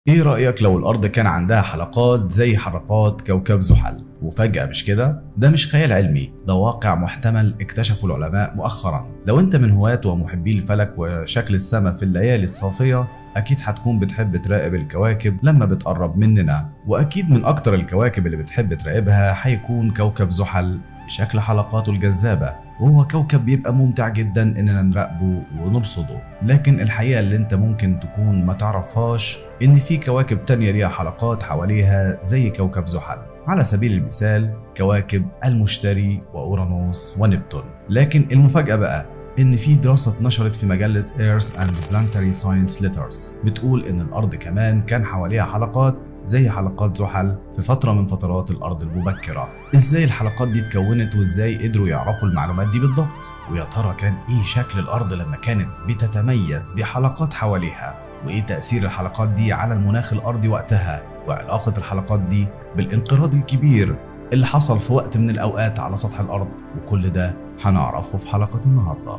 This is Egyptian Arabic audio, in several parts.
ايه رأيك لو الأرض كان عندها حلقات زي حلقات كوكب زحل وفجأة مش كده؟ ده مش خيال علمي ده واقع محتمل اكتشفه العلماء مؤخرا لو انت من هواة ومحبي الفلك وشكل السماء في الليالي الصافية أكيد هتكون بتحب تراقب الكواكب لما بتقرب مننا وأكيد من أكتر الكواكب اللي بتحب تراقبها هيكون كوكب زحل بشكل حلقاته الجذابة وهو كوكب بيبقى ممتع جدا اننا نراقبه ونرصده لكن الحقيقة اللي انت ممكن تكون ما تعرفهاش ان في كواكب تانية ليها حلقات حواليها زي كوكب زحل على سبيل المثال كواكب المشتري واورانوس ونبتون لكن المفاجأة بقى ان في دراسه اتنشرت في مجله Earth and Planetary Science Letters بتقول ان الارض كمان كان حواليها حلقات زي حلقات زحل في فترة من فترات الأرض المبكرة إزاي الحلقات دي اتكونت وإزاي قدروا يعرفوا المعلومات دي بالضبط ويا ترى كان إيه شكل الأرض لما كانت بتتميز بحلقات حواليها وإيه تأثير الحلقات دي على المناخ الأرضي وقتها وعلاقة الحلقات دي بالانقراض الكبير اللي حصل في وقت من الأوقات على سطح الأرض وكل ده هنعرفه في حلقة النهارده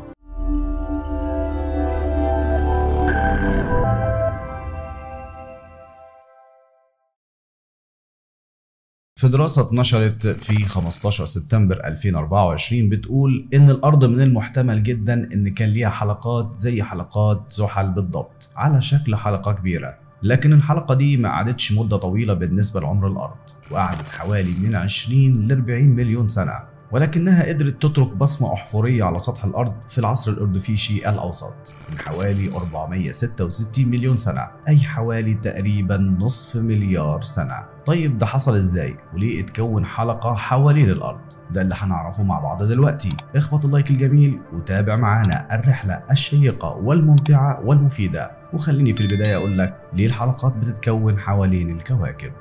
في دراسة اتنشرت في 15 سبتمبر 2024 بتقول إن الأرض من المحتمل جدا إن كان ليها حلقات زي حلقات زحل بالضبط على شكل حلقة كبيرة لكن الحلقة دي ما قعدتش مدة طويلة بالنسبة لعمر الأرض وقعدت حوالي من 20 ل 40 مليون سنة ولكنها قدرت تترك بصمة أحفورية على سطح الأرض في العصر الأردوفيشي الأوسط من حوالي 466 مليون سنة أي حوالي تقريبا نصف مليار سنة طيب ده حصل ازاي وليه اتكون حلقة حوالين الأرض ده اللي هنعرفه مع بعض دلوقتي اخبط اللايك الجميل وتابع معانا الرحلة الشيقة والممتعة والمفيدة وخليني في البداية أقول لك ليه الحلقات بتتكون حوالين الكواكب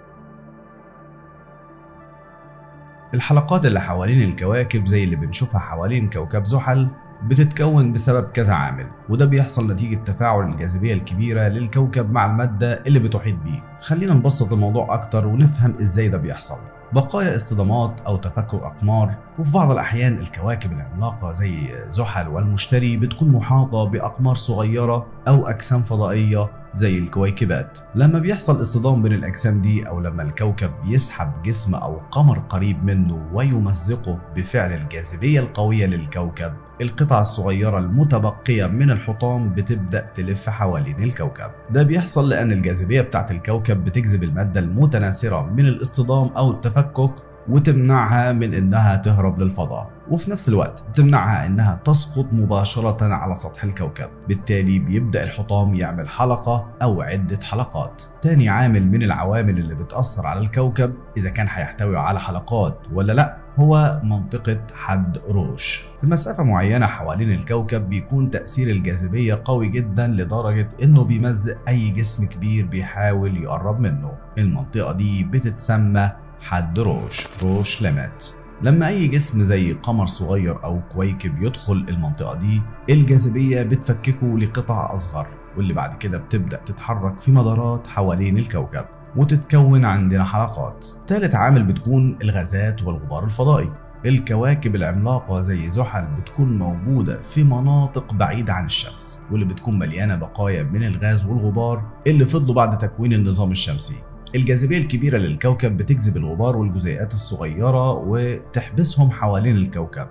الحلقات اللي حوالين الكواكب زي اللي بنشوفها حوالين كوكب زحل بتتكون بسبب كذا عامل وده بيحصل نتيجة تفاعل الجاذبية الكبيرة للكوكب مع المادة اللي بتحيط بيه خلينا نبسط الموضوع أكتر ونفهم إزاي ده بيحصل بقايا اصطدامات أو تفكك أقمار وفي بعض الأحيان الكواكب العملاقة زي زحل والمشتري بتكون محاطة بأقمار صغيرة أو أجسام فضائية زي الكويكبات لما بيحصل اصطدام بين الأجسام دي أو لما الكوكب يسحب جسم أو قمر قريب منه ويمزقه بفعل الجاذبية القوية للكوكب القطع الصغيرة المتبقية من الحطام بتبدأ تلف حوالين الكوكب ده بيحصل لأن الجاذبية بتاعت الكوكب بتجذب المادة المتناثرة من الاصطدام أو التفكك وتمنعها من انها تهرب للفضاء وفي نفس الوقت بتمنعها انها تسقط مباشرة على سطح الكوكب بالتالي بيبدأ الحطام يعمل حلقة او عدة حلقات تاني عامل من العوامل اللي بتأثر على الكوكب اذا كان هيحتوي على حلقات ولا لا هو منطقة حد روش في مسافة معينة حوالين الكوكب بيكون تأثير الجاذبية قوي جدا لدرجة انه بيمزق اي جسم كبير بيحاول يقرب منه المنطقة دي بتتسمى حد روش روش ليميت لما أي جسم زي قمر صغير أو كويكب يدخل المنطقة دي الجاذبية بتفككه لقطع أصغر واللي بعد كده بتبدأ تتحرك في مدارات حوالين الكوكب وتتكون عندنا حلقات تالت عامل بتكون الغازات والغبار الفضائي الكواكب العملاقة زي زحل بتكون موجودة في مناطق بعيدة عن الشمس واللي بتكون مليانة بقايا من الغاز والغبار اللي فضلوا بعد تكوين النظام الشمسي الجاذبية الكبيرة للكوكب بتجذب الغبار والجزيئات الصغيرة وتحبسهم حوالين الكوكب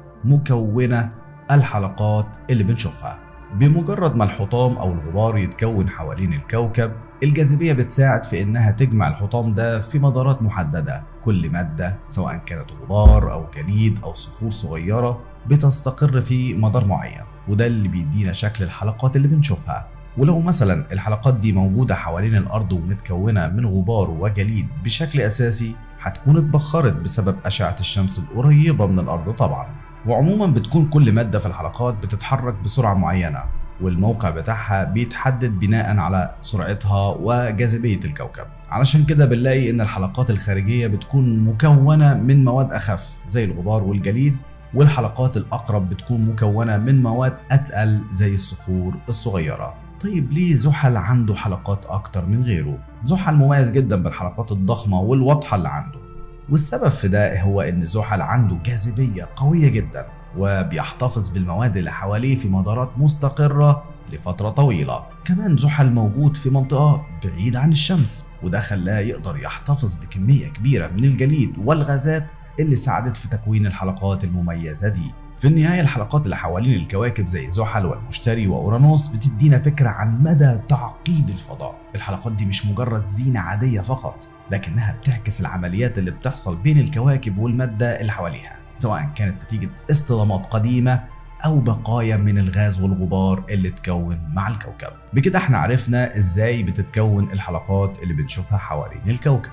مكونة الحلقات اللي بنشوفها بمجرد ما الحطام أو الغبار يتكون حوالين الكوكب الجاذبية بتساعد في إنها تجمع الحطام ده في مدارات محددة كل مادة سواء كانت غبار أو جليد أو صخور صغيرة بتستقر في مدار معين وده اللي بيدينا شكل الحلقات اللي بنشوفها ولو مثلا الحلقات دي موجودة حوالين الأرض ومتكونة من غبار وجليد بشكل أساسي هتكون اتبخرت بسبب أشعة الشمس القريبة من الأرض طبعا وعموما بتكون كل مادة في الحلقات بتتحرك بسرعة معينة والموقع بتاعها بيتحدد بناء على سرعتها وجاذبية الكوكب علشان كده بنلاقي ان الحلقات الخارجية بتكون مكونة من مواد اخف زي الغبار والجليد والحلقات الاقرب بتكون مكونة من مواد اتقل زي الصخور الصغيرة طيب ليه زحل عنده حلقات أكتر من غيره؟ زحل مميز جدا بالحلقات الضخمة والواضحة اللي عنده والسبب في ده هو إن زحل عنده جاذبية قوية جدا وبيحتفظ بالمواد اللي حواليه في مدارات مستقرة لفترة طويلة كمان زحل موجود في منطقة بعيدة عن الشمس وده خلاه يقدر يحتفظ بكمية كبيرة من الجليد والغازات اللي ساعدت في تكوين الحلقات المميزة دي في النهاية الحلقات اللي حوالين الكواكب زي زحل والمشتري وأورانوس بتدينا فكرة عن مدى تعقيد الفضاء الحلقات دي مش مجرد زينة عادية فقط لكنها بتعكس العمليات اللي بتحصل بين الكواكب والمادة اللي حواليها سواء كانت نتيجة اصطدامات قديمة أو بقايا من الغاز والغبار اللي تكون مع الكوكب بكده احنا عرفنا ازاي بتتكون الحلقات اللي بنشوفها حوالين الكوكب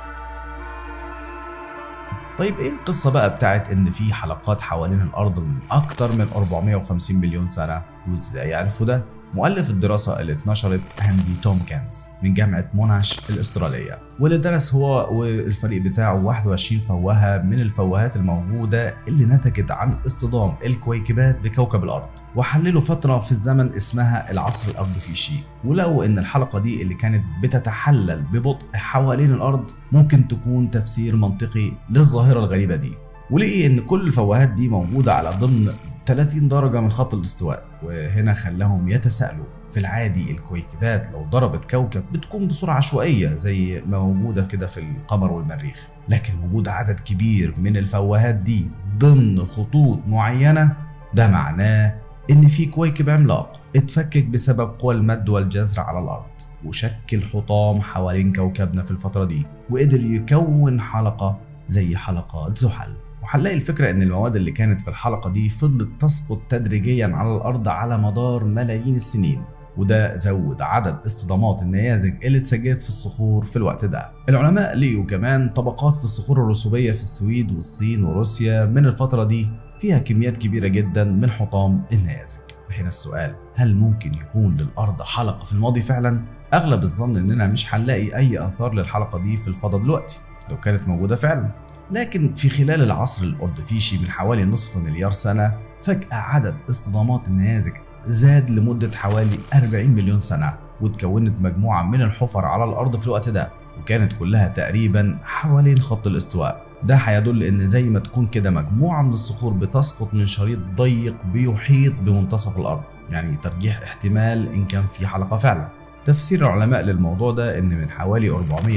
طيب ايه القصة بقى بتاعت ان في حلقات حوالين الارض من اكتر من 450 مليون سنة وازاي عرفوا ده؟ مؤلف الدراسة اللي اتنشرت هاندي تومكنز من جامعة موناش الأسترالية واللي درس هو والفريق بتاعه 21 فوهة من الفوهات الموجودة اللي نتجت عن اصطدام الكويكبات بكوكب الأرض وحللوا فترة في الزمن اسمها العصر الأرضفيشي ولقوا إن الحلقة دي اللي كانت بتتحلل ببطء حوالين الأرض ممكن تكون تفسير منطقي للظاهرة الغريبة دي ولقي ان كل الفوهات دي موجوده على ضمن 30 درجه من خط الاستواء وهنا خلاهم يتساءلوا في العادي الكويكبات لو ضربت كوكب بتكون بسرعه عشوائيه زي ما موجوده كده في القمر والمريخ لكن وجود عدد كبير من الفوهات دي ضمن خطوط معينه ده معناه ان في كويكب عملاق اتفكك بسبب قوى المد والجزر على الارض وشكل حطام حوالين كوكبنا في الفتره دي وقدر يكون حلقه زي حلقات زحل وهنلاقي الفكرة إن المواد اللي كانت في الحلقة دي فضلت تسقط تدريجيا على الأرض على مدار ملايين السنين وده زود عدد اصطدامات النيازك اللي اتسجلت في الصخور في الوقت ده. العلماء لقوا كمان طبقات في الصخور الرسوبية في السويد والصين وروسيا من الفترة دي فيها كميات كبيرة جدا من حطام النيازك. هنا السؤال هل ممكن يكون للأرض حلقة في الماضي فعلا؟ أغلب الظن إننا مش هنلاقي أي آثار للحلقة دي في الفضاء دلوقتي لو كانت موجودة فعلا لكن في خلال العصر الأردفيشي من حوالي نصف مليار سنة فجأة عدد اصطدامات النيازك زاد لمدة حوالي 40 مليون سنة وتكونت مجموعة من الحفر على الأرض في الوقت ده وكانت كلها تقريبا حوالين خط الاستواء ده هيدل ان زي ما تكون كده مجموعة من الصخور بتسقط من شريط ضيق بيحيط بمنتصف الأرض يعني ترجيح احتمال إن كان في حلقة فعلا تفسير العلماء للموضوع ده ان من حوالي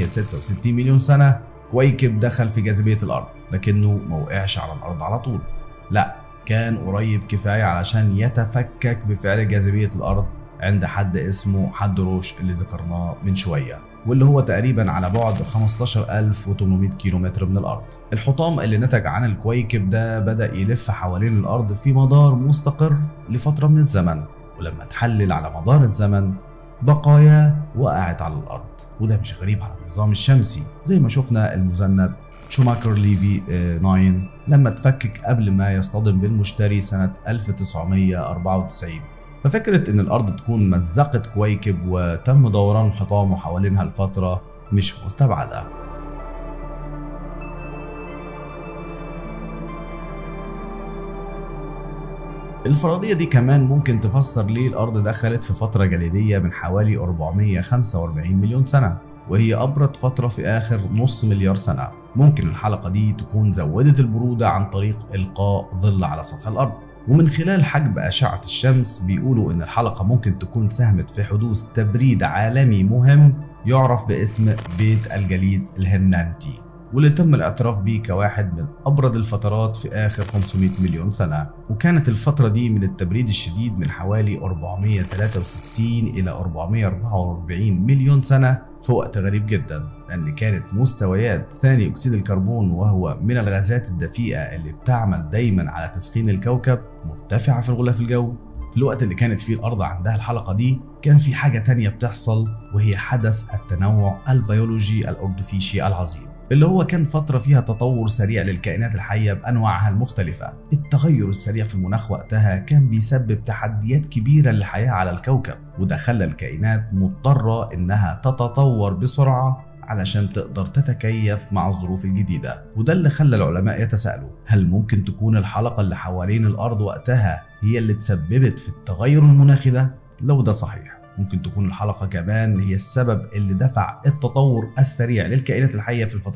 466 مليون سنة كويكب دخل في جاذبية الأرض لكنه ما وقعش على الأرض على طول لا كان قريب كفاية علشان يتفكك بفعل جاذبية الأرض عند حد اسمه حدروش اللي ذكرناه من شوية واللي هو تقريبا على بعد 15800 كيلومتر من الأرض الحطام اللي نتج عن الكويكب ده بدأ يلف حوالين الأرض في مدار مستقر لفترة من الزمن ولما تحلل على مدار الزمن بقايا وقعت على الأرض وده مش غريب على النظام الشمسي زي ما شفنا المذنب شوماكر ليفي 9 لما تفكك قبل ما يصطدم بالمشتري سنة 1994 ففكرة إن الأرض تكون مزقت كويكب وتم دوران حطامه حوالينها لفترة مش مستبعدة الفرضية دي كمان ممكن تفسر ليه الأرض دخلت في فترة جليدية من حوالي 445 مليون سنة وهي أبرد فترة في آخر نص مليار سنة ممكن الحلقة دي تكون زودت البرودة عن طريق إلقاء ظل على سطح الأرض ومن خلال حجب أشعة الشمس بيقولوا إن الحلقة ممكن تكون ساهمت في حدوث تبريد عالمي مهم يعرف باسم بيت الجليد الهرنانتي واللي تم الاعتراف بيه كواحد من أبرد الفترات في آخر 500 مليون سنة وكانت الفترة دي من التبريد الشديد من حوالي 463 إلى 444 مليون سنة في وقت غريب جدا لأن كانت مستويات ثاني أكسيد الكربون وهو من الغازات الدفيئة اللي بتعمل دايما على تسخين الكوكب مرتفعة في الغلاف الجوي في الوقت اللي كانت فيه الأرض عندها الحلقة دي كان في حاجة تانية بتحصل وهي حدث التنوع البيولوجي الأردفيشي العظيم اللي هو كان فترة فيها تطور سريع للكائنات الحية بأنواعها المختلفة التغير السريع في المناخ وقتها كان بيسبب تحديات كبيرة للحياة على الكوكب وده خلى الكائنات مضطرة إنها تتطور بسرعة علشان تقدر تتكيف مع الظروف الجديدة وده اللي خلى العلماء يتساءلوا هل ممكن تكون الحلقة اللي حوالين الأرض وقتها هي اللي تسببت في التغير المناخي ده؟ لو ده صحيح ممكن تكون الحلقة كمان هي السبب اللي دفع التطور السريع للكائنات الحية في الفترة دي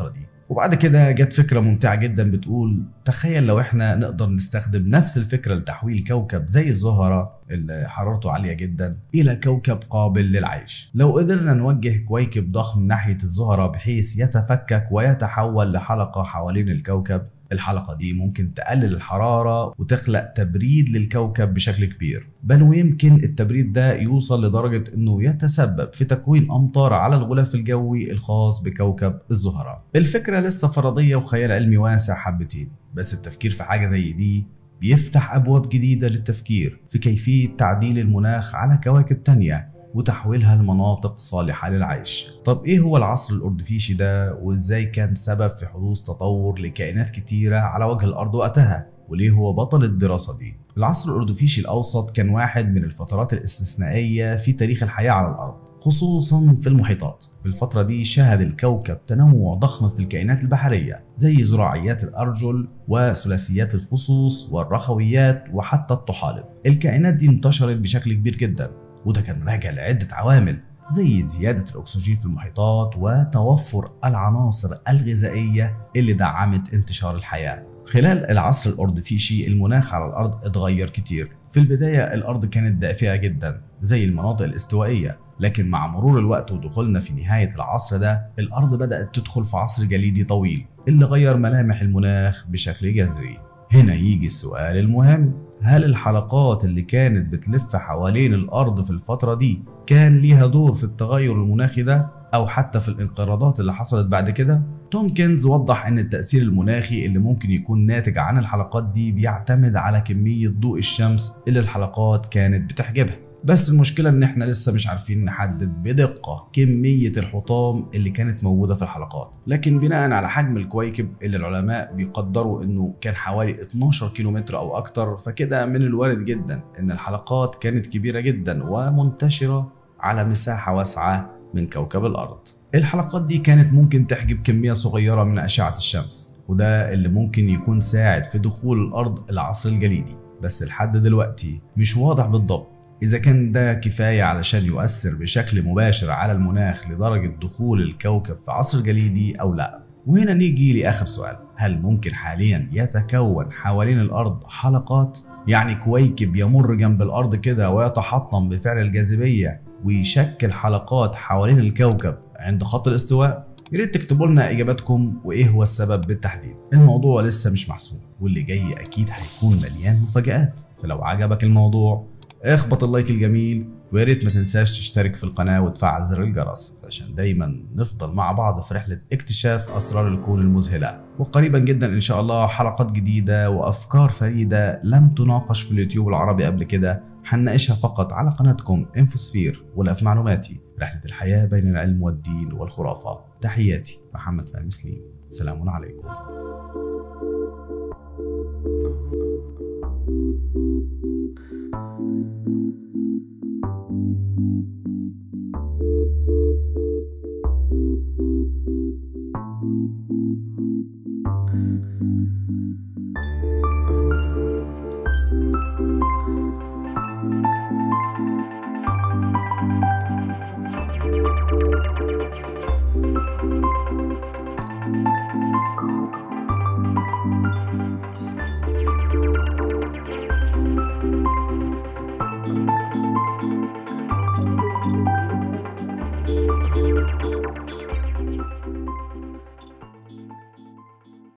وبعد كده جت فكرة ممتعة جدا بتقول تخيل لو احنا نقدر نستخدم نفس الفكرة لتحويل كوكب زي الزهرة اللي حرارته عالية جدا إلى كوكب قابل للعيش لو قدرنا نوجه كويكب ضخم ناحية الزهرة بحيث يتفكك ويتحول لحلقة حوالين الكوكب الحلقة دي ممكن تقلل الحرارة وتخلق تبريد للكوكب بشكل كبير بل ويمكن التبريد ده يوصل لدرجة انه يتسبب في تكوين امطار على الغلاف الجوي الخاص بكوكب الزهرة الفكرة لسه فرضية وخيال علمي واسع حبتين بس التفكير في حاجة زي دي بيفتح أبواب جديدة للتفكير في كيفية تعديل المناخ على كواكب تانية وتحويلها لمناطق صالحة للعيش طب ايه هو العصر الأردفيشي ده وازاي كان سبب في حدوث تطور لكائنات كتيرة على وجه الأرض وقتها وليه هو بطل الدراسة دي العصر الأردفيشي الأوسط كان واحد من الفترات الاستثنائية في تاريخ الحياة على الأرض خصوصا في المحيطات في الفترة دي شهد الكوكب تنوع ضخم في الكائنات البحرية زي زراعيات الأرجل وثلاثيات الفصوص والرخويات وحتى الطحالب الكائنات دي انتشرت بشكل كبير جدا وده كان راجع لعدة عوامل زي زيادة الأكسجين في المحيطات وتوفر العناصر الغذائية اللي دعمت انتشار الحياة خلال العصر الأردفيشي المناخ على الأرض اتغير كتير في البداية الأرض كانت دافئة جدا زي المناطق الاستوائية لكن مع مرور الوقت ودخولنا في نهاية العصر ده الأرض بدأت تدخل في عصر جليدي طويل اللي غير ملامح المناخ بشكل جذري هنا يجي السؤال المهم هل الحلقات اللي كانت بتلف حوالين الأرض في الفترة دي كان ليها دور في التغير المناخي ده أو حتى في الانقراضات اللي حصلت بعد كده؟ تومكنز وضح أن التأثير المناخي اللي ممكن يكون ناتج عن الحلقات دي بيعتمد على كمية ضوء الشمس اللي الحلقات كانت بتحجبها بس المشكلة ان احنا لسه مش عارفين نحدد بدقة كمية الحطام اللي كانت موجودة في الحلقات لكن بناء على حجم الكويكب اللي العلماء بيقدروا انه كان حوالي 12 كيلومتر او اكتر فكده من الوارد جدا ان الحلقات كانت كبيرة جدا ومنتشرة على مساحة واسعة من كوكب الارض الحلقات دي كانت ممكن تحجب كمية صغيرة من أشعة الشمس وده اللي ممكن يكون ساعد في دخول الأرض العصر الجليدي بس لحد دلوقتي مش واضح بالضبط إذا كان ده كفاية علشان يؤثر بشكل مباشر على المناخ لدرجة دخول الكوكب في عصر جليدي أو لا وهنا نيجي لآخر سؤال هل ممكن حاليا يتكون حوالين الأرض حلقات؟ يعني كويكب يمر جنب الأرض كده ويتحطم بفعل الجاذبية ويشكل حلقات حوالين الكوكب عند خط الاستواء؟ يا ريت تكتبوا لنا اجاباتكم وايه هو السبب بالتحديد الموضوع لسه مش محسوم واللي جاي اكيد هيكون مليان مفاجآت فلو عجبك الموضوع اخبط اللايك الجميل ويا ريت ما تنساش تشترك في القناه وتفعل زر الجرس عشان دايما نفضل مع بعض في رحله اكتشاف اسرار الكون المذهله وقريبا جدا ان شاء الله حلقات جديده وافكار فريده لم تناقش في اليوتيوب العربي قبل كده هنناقشها فقط على قناتكم انفوسفير ولا في معلوماتي رحله الحياه بين العلم والدين والخرافه تحياتي محمد فهمي سليم سلام عليكم